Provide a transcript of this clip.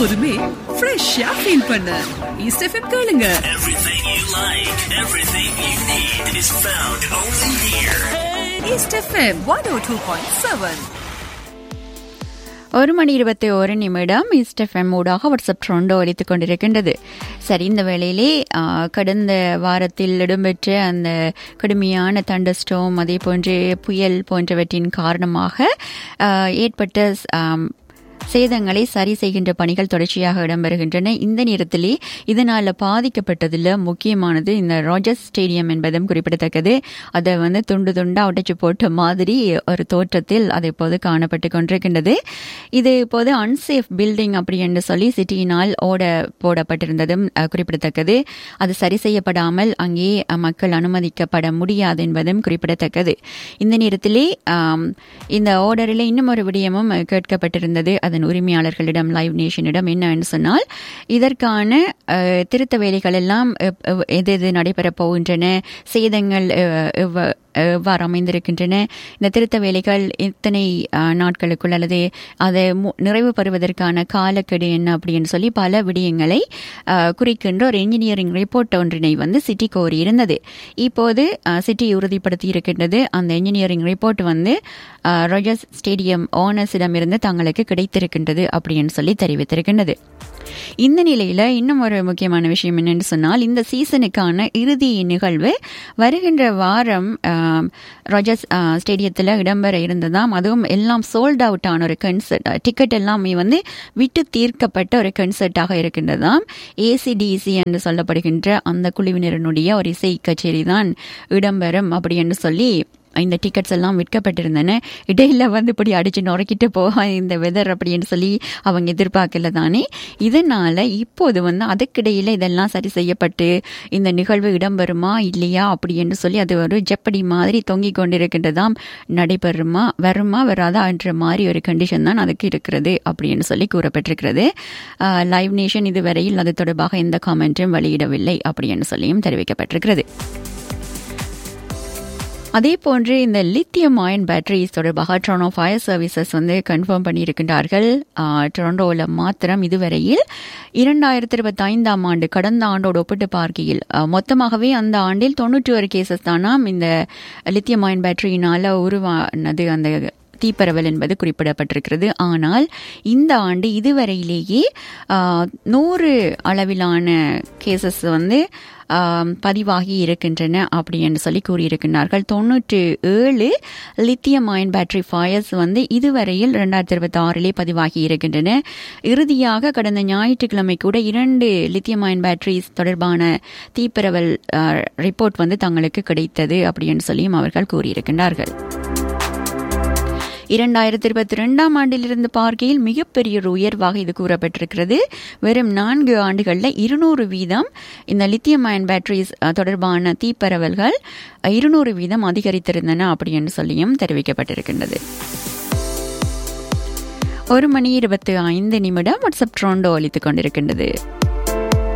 எப்போதுமே ஃப்ரெஷ்ஷா ஃபீல் பண்ண ஈஸ்ட் எஃப்எம் கேளுங்க Everything you like, everything you need is found only here. East FM one O two point seven ஒரு மணி இருபத்தி ஒரு நிமிடம் ஈஸ்ட் எஃப்எம் ஊடாக வாட்ஸ்அப் ட்ரெண்டோ ஒலித்துக் கொண்டிருக்கின்றது சரி இந்த வேளையிலே ஆ, கடந்த வாரத்தில் இடம்பெற்ற அந்த கடுமையான தண்டஸ்டோம் அதே போன்று புயல் போன்றவற்றின் காரணமாக ஆ, ஏற்பட்ட ஆம், சேதங்களை சரி செய்கின்ற பணிகள் தொடர்ச்சியாக இடம்பெறுகின்றன இந்த நேரத்திலே இதனால் பாதிக்கப்பட்டதில் முக்கியமானது இந்த ராஜர்ஸ் ஸ்டேடியம் என்பதும் குறிப்பிடத்தக்கது அதை வந்து துண்டு துண்டா உடைச்சு போட்ட மாதிரி ஒரு தோற்றத்தில் அது இப்போது காணப்பட்டு கொண்டிருக்கின்றது இது இப்போது அன்சேஃப் பில்டிங் அப்படி என்று சொல்லி சிட்டியினால் ஓட போடப்பட்டிருந்ததும் அஹ், குறிப்பிடத்தக்கது அது சரி செய்யப்படாமல் அங்கே அஹ், மக்கள் அனுமதிக்கப்பட முடியாது என்பதும் குறிப்பிடத்தக்கது இந்த நேரத்திலே ஆம், இந்த ஓர்டரில் இன்னும் ஒரு விடயமும் அஹ், கேட்கப்பட்டிருந்தது அதன் உரிமையாளர்களிடம் லைவ் நேஷனிடம் என்னவென்று சொன்னால் இதற்கான அஹ், திருத்த வேலைகள் எல்லாம் எப்- எவ்- எது எது நடைபெறப் போகின்றன சேதங்கள் அஹ், எவ்வ- எவ்வாறு அமைந்திருக்கின்றன இந்த திருத்த வேலைகள் எத்தனை அஹ், நாட்களுக்குள் அல்லது அதை மு- நிறைவு பெறுவதற்கான காலக்கெடு என்ன அப்படின்னு சொல்லி பல விடயங்களை அஹ், குறிக்கின்ற ஒரு என்ஜினியரிங் ரிப்போர்ட் ஒன்றினை வந்து சிட்டி கோரியிருந்தது இப்போது அஹ், சிட்டி உறுதிப்படுத்தி இருக்கின்றது அந்த என்ஜினியரிங் ரிப்போர்ட் வந்து அஹ், ராஜர்ஸ் ஸ்டேடியம் ஓனர்ஸிடமிருந்து தங்களுக்கு கிடைத்திருக்கின்றது அப்படின்னு சொல்லி தெரிவித்திருக்கின்றது இந்த நிலையில இன்னும் ஒரு முக்கியமான விஷயம் என்னன்னு சொன்னால் இந்த சீசனுக்கான இறுதி நிகழ்வு வருகின்ற வாரம் ஆம், ராஜர்ஸ் ஸ்டேடியத்தில் இடம்பெற இருந்ததாம் அதுவும் எல்லாம் சோல்ட் அவுட் ஆன ஒரு கன்சர்ட் டிக்கெட் எல்லாமே வந்து விட்டு தீர்க்கப்பட்ட ஒரு கன்சர்ட்டாக இருக்கின்றதாம் ஏசிடிசி என்று சொல்லப்படுகின்ற அந்த குழுவினரினுடைய ஒரு இசை கச்சேரி தான் இடம்பெறும் அப்படி என்று சொல்லி இந்த டிக்கெட்ஸ் எல்லாம் விற்கப்பட்டிருந்தன இடையில வந்து இப்படி அடிச்சு நுறக்கிட்டு போக இந்த வெதர் அப்படின்னு சொல்லி அவங்க எதிர்பார்க்கல தானே இதனால இப்போது வந்து அதுக்கிடையில இதெல்லாம் சரி செய்யப்பட்டு இந்த நிகழ்வு இடம்பெறுமா இல்லையா அப்படின்னு சொல்லி அது ஒரு ஜப்படி மாதிரி தொங்கிக் கொண்டிருக்கின்றதாம் நடைபெறுமா வருமா வராதா என்ற மாதிரி ஒரு கண்டிஷன் தான் அதுக்கு இருக்கிறது அப்படின்னு சொல்லி கூறப்பட்டிருக்கிறது லைவ் நேஷன் இதுவரையில் அது தொடர்பாக எந்த காமெண்ட்டும் வெளியிடவில்லை அப்படின்னு சொல்லியும் தெரிவிக்கப்பட்டிருக்கிறது அதே போன்று இந்த லித்தியம் அயன் பேட்டரிஸ் தொடர்பாக டொரண்டோ ஃபயர் சர்வீசஸ் வந்து கன்ஃபார்ம் பண்ணியிருக்கின்றார்கள் டொரண்டோவில் மாத்திரம் இதுவரையில் இரண்டாயிரத்தி இருபத்தி ஐந்தாம் ஆண்டு கடந்த ஆண்டோடு ஒப்பிட்டு பார்க்கையில் ஆ, மொத்தமாகவே அந்த ஆண்டில் தொண்ணூற்றி ஒரு கேசஸ் தானாம் இந்த லித்தியம் அயன் பேட்டரியினால உருவானது அந்த தீப்பரவல் என்பது குறிப்பிடப்பட்டிருக்கிறது ஆனால் இந்த ஆண்டு இதுவரையிலேயே ஆ, நூறு அளவிலான கேசஸ் வந்து ஆ, பதிவாகி இருக்கின்றன அப்படி என்று சொல்லி கூறியிருக்கிறார்கள் தொண்ணூற்று ஏழு லித்தியம் அயன் பேட்டரி ஃபயர்ஸ் வந்து இதுவரையில் ரெண்டாயிரத்தி இருபத்தி ஆறிலே பதிவாகி இருக்கின்றன இறுதியாக கடந்த ஞாயிற்றுக்கிழமை கூட இரண்டு லித்தியம் அயன் பேட்டரிஸ் தொடர்பான தீப்பரவல் ரிப்போர்ட் வந்து தங்களுக்கு கிடைத்தது அப்படின்னு சொல்லியும் அவர்கள் கூறியிருக்கின்றார்கள் இரண்டாயிரத்தி இருபத்தி ரெண்டாம் ஆண்டிலிருந்து பார்க்கையில் மிகப்பெரிய ஒரு உயர்வாக இது கூறப்பட்டிருக்கிறது வெறும் நான்கு ஆண்டுகளில் இருநூறு வீதம் இந்த லித்தியம் அயன் பேட்டரிஸ் அஹ், தொடர்பான தீப்பரவல்கள் இருநூறு வீதம் அதிகரித்திருந்தன அப்படி என்று சொல்லியும் தெரிவிக்கப்பட்டிருக்கின்றது ஒரு மணி இருபத்தி ஐந்து நிமிடம் வாட்ஸ்அப் ட்ரோண்டோ ஒலித்துக் கொண்டிருக்கின்றது